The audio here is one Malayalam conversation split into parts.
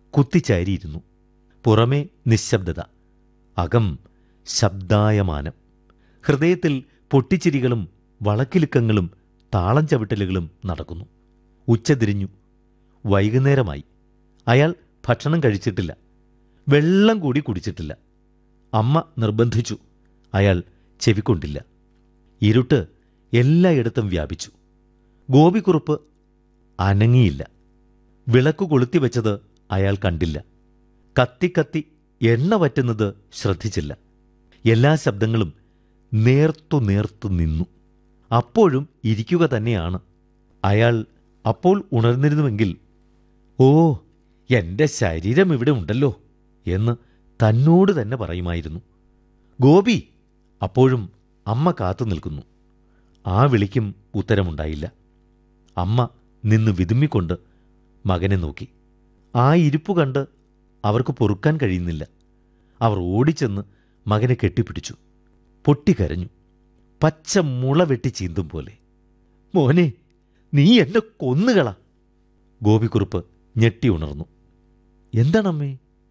കുത്തിച്ചാരിയിരുന്നു പുറമേ നിശബ്ദത അകം ശബ്ദായമാനം ഹൃദയത്തിൽ പൊട്ടിച്ചിരികളും വളക്കിലുക്കങ്ങളും താളം ചവിട്ടലുകളും നടക്കുന്നു ഉച്ചതിരിഞ്ഞു വൈകുന്നേരമായി അയാൾ ഭക്ഷണം കഴിച്ചിട്ടില്ല വെള്ളം കൂടി കുടിച്ചിട്ടില്ല അമ്മ നിർബന്ധിച്ചു അയാൾ ചെവിക്കൊണ്ടില്ല ഇരുട്ട് എല്ലായിടത്തും വ്യാപിച്ചു ഗോപിക്കുറുപ്പ് അനങ്ങിയില്ല വിളക്ക് കൊളുത്തി വെച്ചത് അയാൾ കണ്ടില്ല കത്തിക്കത്തി എണ്ണ വറ്റുന്നത് ശ്രദ്ധിച്ചില്ല എല്ലാ ശബ്ദങ്ങളും നേർത്തു നേർത്തു നിന്നു അപ്പോഴും ഇരിക്കുക തന്നെയാണ് അയാൾ അപ്പോൾ ഉണർന്നിരുന്നുവെങ്കിൽ ഓ എന്റെ ശരീരം ഇവിടെ ഉണ്ടല്ലോ എന്ന് തന്നോട് തന്നെ പറയുമായിരുന്നു ഗോപി അപ്പോഴും അമ്മ കാത്തു നിൽക്കുന്നു ആ വിളിക്കും ഉത്തരമുണ്ടായില്ല അമ്മ നിന്ന് വിതുമ്മിക്കൊണ്ട് മകനെ നോക്കി ആ ഇരിപ്പു കണ്ട് അവർക്ക് പൊറുക്കാൻ കഴിയുന്നില്ല അവർ ഓടിച്ചെന്ന് മകനെ കെട്ടിപ്പിടിച്ചു പൊട്ടിക്കരഞ്ഞു പച്ച മുള വെട്ടി ചീന്തും പോലെ മോനെ നീ എന്നെ കൊന്നുകള ഗോപിക്കുറുപ്പ് ഞെട്ടി ഉണർന്നു എന്താണമ്മേ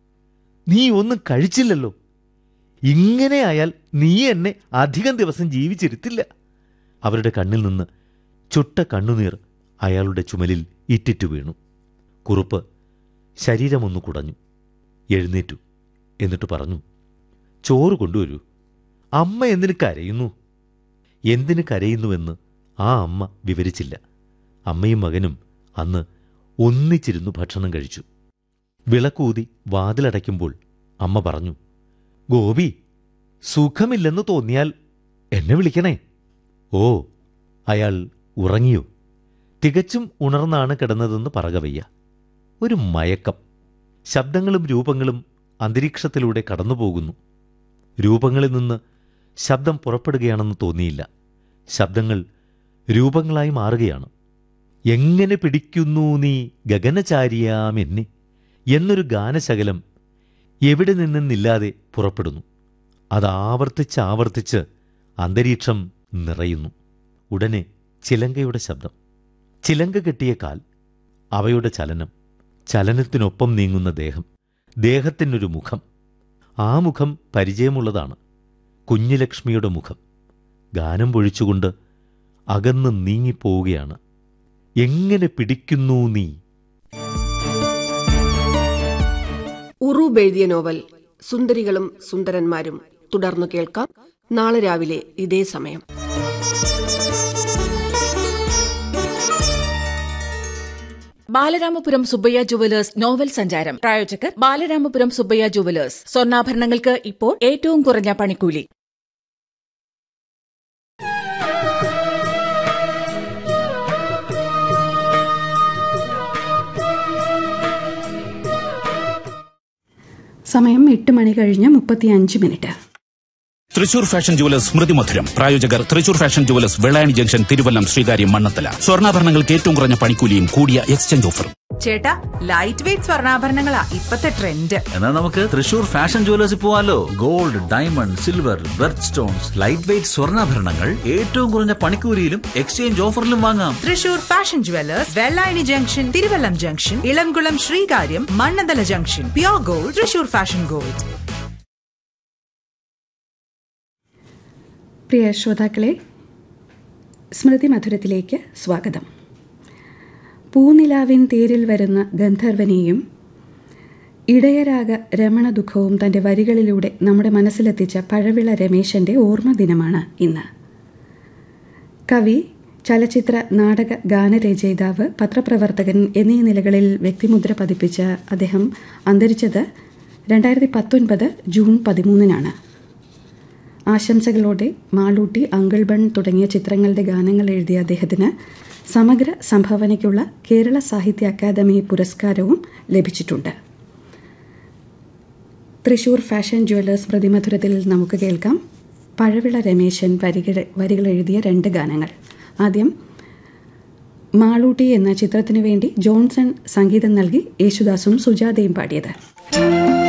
നീ ഒന്നും കഴിച്ചില്ലല്ലോ ഇങ്ങനെ ആയാൽ നീ എന്നെ അധികം ദിവസം ജീവിച്ചിരുത്തില്ല അവരുടെ കണ്ണിൽ നിന്ന് ചുട്ട കണ്ണുനീർ അയാളുടെ ചുമലിൽ ഇറ്റിറ്റു വീണു കുറുപ്പ് ശരീരമൊന്നു കുടഞ്ഞു എഴുന്നേറ്റു എന്നിട്ട് പറഞ്ഞു ചോറ് കൊണ്ടുവരൂ അമ്മ എന്തിന് കരയുന്നു എന്തിന് കരയുന്നുവെന്ന് ആ അമ്മ വിവരിച്ചില്ല അമ്മയും മകനും അന്ന് ഒന്നിച്ചിരുന്നു ഭക്ഷണം കഴിച്ചു വിളക്കൂതി വാതിലടയ്ക്കുമ്പോൾ അമ്മ പറഞ്ഞു ഗോപി സുഖമില്ലെന്ന് തോന്നിയാൽ എന്നെ വിളിക്കണേ ഓ അയാൾ ഉറങ്ങിയോ തികച്ചും ഉണർന്നാണ് കിടന്നതെന്ന് പറകവയ്യ ഒരു മയക്കം ശബ്ദങ്ങളും രൂപങ്ങളും അന്തരീക്ഷത്തിലൂടെ കടന്നുപോകുന്നു രൂപങ്ങളിൽ നിന്ന് ശബ്ദം പുറപ്പെടുകയാണെന്ന് തോന്നിയില്ല ശബ്ദങ്ങൾ രൂപങ്ങളായി മാറുകയാണ് എങ്ങനെ പിടിക്കുന്നു നീ ഗഗനചാരിയാം എന്നെ എന്നൊരു ഗാനശകലം എവിടെ നിന്നെന്നില്ലാതെ പുറപ്പെടുന്നു അത് ആവർത്തിച്ച് ആവർത്തിച്ച് അന്തരീക്ഷം നിറയുന്നു ഉടനെ ചിലങ്കയുടെ ശബ്ദം ചിലങ്ക കെട്ടിയ കാൽ അവയുടെ ചലനം ചലനത്തിനൊപ്പം നീങ്ങുന്ന ദേഹം ദേഹത്തിനൊരു മുഖം ആ മുഖം പരിചയമുള്ളതാണ് കുഞ്ഞുലക്ഷ്മിയുടെ മുഖം ഗാനം പൊഴിച്ചുകൊണ്ട് അകന്ന് നീങ്ങിപ്പോവുകയാണ് എങ്ങനെ പിടിക്കുന്നു നീ ഉറൂബ് എഴുതിയ നോവൽ സുന്ദരികളും സുന്ദരന്മാരും തുടർന്നു കേൾക്കാം നാളെ രാവിലെ ഇതേ സമയം ബാലരാമപുരം സുബ്ബയ്യ ജുവലേഴ്സ് നോവൽ സഞ്ചാരം പ്രായോജകർ ബാലരാമപുരം സുബ്ബയ്യ ജുവലേഴ്സ് സ്വർണ്ണാഭരണങ്ങൾക്ക് ഇപ്പോൾ ഏറ്റവും കുറഞ്ഞ പണിക്കൂലി സമയം എട്ട് മണി കഴിഞ്ഞ് മുപ്പത്തിയഞ്ച് മിനിറ്റ് തൃശൂർ ഫാഷൻ ജുവലേഴ്സ് സ്മൃതി മധുരം പ്രായോജകർ Thrissur fashion jewellers Vellayani junction Thiruvallam Sreekaryam Mannanthala സ്വർണ്ണാഭരണങ്ങൾക്ക് ഏറ്റവും കുറഞ്ഞ പണിക്കൂലിയും കൂടിയ എക്സ്ചേഞ്ച് ഓഫറും ചേട്ടാ ലൈറ്റ് വെയിറ്റ് സ്വർണ്ണാഭരണങ്ങളാ ഇപ്പത്തെ ട്രെൻഡ് എന്നാൽ നമുക്ക് തൃശൂർ ഫാഷൻ ജുവലേഴ്സിൽ പോവാലോ gold diamond silver birth stones light weight സ്വർണ്ണാഭരണങ്ങൾ ഏറ്റവും കുറഞ്ഞ പണിക്കൂലിയിലും എക്സ്ചേഞ്ച് ഓഫറിലും വാങ്ങാം Thrissur fashion jewellers Vellayani junction Thiruvallam junction Elamkulam Sreekaryam Mannanthala junction pure gold Thrissur fashion gold പ്രിയ ശ്രോതാക്കളെ സ്മൃതി മധുരത്തിലേക്ക് സ്വാഗതം പൂനിലാവിൻ തേരിൽ വരുന്ന ഗന്ധർവനെയും ഇടയരാഗ രമണദുഃഖവും തൻ്റെ വരികളിലൂടെ നമ്മുടെ മനസ്സിലെത്തിച്ച പഴവിള രമേശൻ്റെ ഓർമ്മ ദിനമാണ് ഇന്ന് കവി ചലച്ചിത്ര നാടക ഗാനരചയിതാവ് പത്രപ്രവർത്തകൻ എന്നീ നിലകളിൽ വ്യക്തിമുദ്ര പതിപ്പിച്ച അദ്ദേഹം അന്തരിച്ചത് രണ്ടായിരത്തി പത്തൊൻപത് ജൂൺ പതിമൂന്നിനാണ് ആശംസകളോടെ മാളൂട്ടി അങ്കിൾ ബൺ തുടങ്ങിയ ചിത്രങ്ങളുടെ ഗാനങ്ങൾ എഴുതിയ അദ്ദേഹത്തിന് സമഗ്ര സംഭാവനയ്ക്കുള്ള കേരള സാഹിത്യ അക്കാദമി പുരസ്കാരവും ലഭിച്ചിട്ടുണ്ട് തൃശൂർ ഫാഷൻ ജ്വല്ലേഴ്സ് പ്രതിമധുരത്തിൽ നമുക്ക് കേൾക്കാം പഴവിള രമേശൻ വരികൾ വരികൾ എഴുതിയ രണ്ട് ഗാനങ്ങൾ ആദ്യം മാളൂട്ടി എന്ന ചിത്രത്തിനു വേണ്ടി ജോൺസൺ സംഗീതം നൽകി യേശുദാസും സുജാതയും പാടിയത്